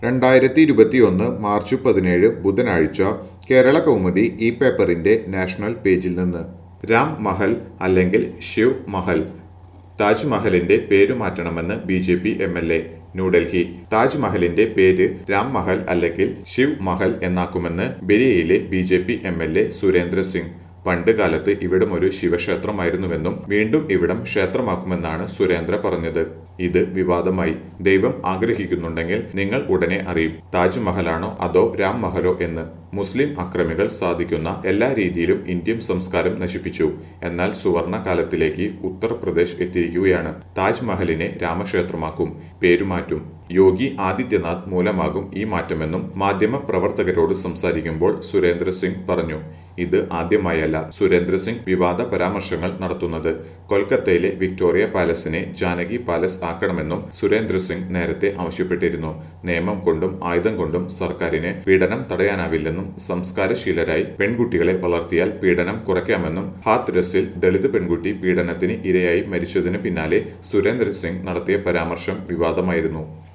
രണ്ടായിരത്തി ഇരുപത്തിയൊന്ന് മാർച്ച് പതിനേഴ് ബുധനാഴ്ച കേരള കൗമുദി ഈ പേപ്പറിന്റെ നാഷണൽ പേജിൽ നിന്ന് രാം മഹൽ അല്ലെങ്കിൽ ശിവ് മഹൽ താജ്മഹലിന്റെ പേരു മാറ്റണമെന്ന് B J P M L A New Delhi താജ്മഹലിന്റെ പേര് രാം മഹൽ അല്ലെങ്കിൽ ശിവ് മഹൽ എന്നാക്കുമെന്ന് ബെരിയയിലെ B J P M L A Surendra Singh പണ്ട് കാലത്ത് ഇവിടം ഒരു ശിവക്ഷേത്രമായിരുന്നുവെന്നും വീണ്ടും ഇവിടം ക്ഷേത്രമാക്കുമെന്നാണ് സുരേന്ദ്ര പറഞ്ഞത് ഇത് വിവാദമായി ദൈവം ആഗ്രഹിക്കുന്നുണ്ടെങ്കിൽ നിങ്ങൾ ഉടനെ അറിയും താജ്മഹലാണോ അതോ രാം മഹലോ എന്ന് മുസ്ലിം അക്രമികൾ സാധിക്കുന്ന എല്ലാ രീതിയിലും ഇന്ത്യൻ സംസ്കാരം നശിപ്പിച്ചു എന്നാൽ സുവർണ കാലത്തിലേക്ക് ഉത്തർപ്രദേശ് എത്തിയിരിക്കുകയാണ് താജ്മഹലിനെ രാമക്ഷേത്രമാക്കും പേരുമാറ്റും യോഗി ആദിത്യനാഥ് മൂലമാകും ഈ മാറ്റമെന്നും മാധ്യമ പ്രവർത്തകരോട് സംസാരിക്കുമ്പോൾ സുരേന്ദ്ര സിംഗ് പറഞ്ഞു ഇത് ആദ്യമായല്ല സുരേന്ദ്ര സിംഗ് വിവാദ പരാമർശങ്ങൾ നടത്തുന്നത് കൊൽക്കത്തയിലെ വിക്ടോറിയ പാലസിനെ ജാനകി പാലസ് ആക്കണമെന്നും സുരേന്ദ്ര സിംഗ് നേരത്തെ ആവശ്യപ്പെട്ടിരുന്നു നിയമം കൊണ്ടും ആയുധം കൊണ്ടും സർക്കാരിന് പീഡനം തടയാനാവില്ലെന്നും സംസ്കാരശീലരായി പെൺകുട്ടികളെ വളർത്തിയാൽ പീഡനം കുറയ്ക്കാമെന്നും ഹാത്രസിൽ ദളിത് പെൺകുട്ടി പീഡനത്തിന് ഇരയായി മരിച്ചതിന് പിന്നാലെ സുരേന്ദ്ര സിംഗ് നടത്തിയ പരാമർശം വിവാദമായിരുന്നു